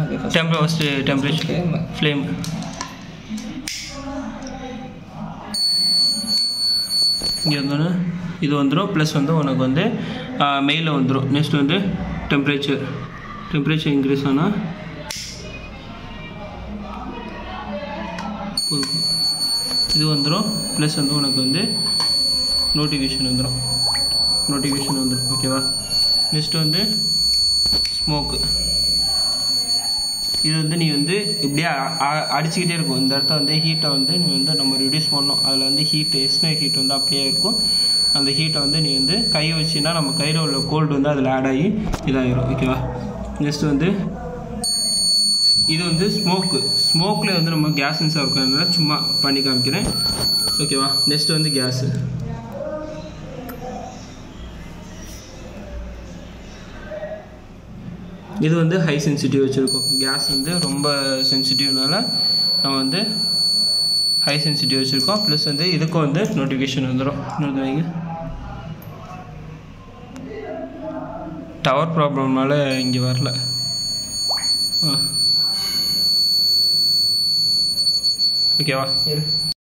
okay first temper first temperature flame flame இங்கே வந்தோன்னே இது வந்துடும் ப்ளஸ் வந்து உனக்கு வந்து மெயிலில் வந்துடும் நெக்ஸ்ட் வந்து டெம்பரேச்சர் டெம்பரேச்சர் இன்க்ரீஸ் ஆனால் இது வந்துடும் ப்ளஸ் வந்து உனக்கு வந்து நோட்டிஃபிகேஷன் வந்துடும் நோட்டிஃபிகேஷன் வந்துடும் ஓகேவா நெக்ஸ்ட் வந்து ஸ்மோக்கு இது வந்து நீ வந்து இப்படியே அ- அ- அடிச்சுக்கிட்டே இருக்கும் இந்த இடத்த வந்து ஹீட்டை வந்து நீ வந்து நம்ம ரிடியூஸ் பண்ணணும் அதில் வந்து ஹீட் எக்ஸ்ட்ரா ஹீட் வந்து அப்படியே இருக்கும் அந்த ஹீட்டை வந்து நீ வந்து கை வச்சின்னா நம்ம கையில் உள்ள கோல்டு வந்து அதில் ஆட் ஆகி இதாகிடும் ஓகேவா நெக்ஸ்ட் வந்து இது வந்து ஸ்மோக்கு ஸ்மோக்கில் வந்து நம்ம கேஸ் சென்சார் இருக்கிறதுனால சும்மா பண்ணி காமிக்கிறேன் ஓகேவா நெக்ஸ்ட் வந்து கேஸு இது வந்து ஹை சென்சிட்டிவ் வச்சுருக்கோம் கேஸ் வந்து ரொம்ப சென்சிட்டிவ்னால நம்ம வந்து ஹை சென்சிட்டிவ் வச்சுருக்கோம் ப்ளஸ் வந்து இதுக்கும் வந்து நோட்டிஃபிகேஷன் வந்துடும் இன்னொரு வைங்க டவர் ப்ராப்ளம்னால இங்கே வரல ஆ ஓகேவா இரு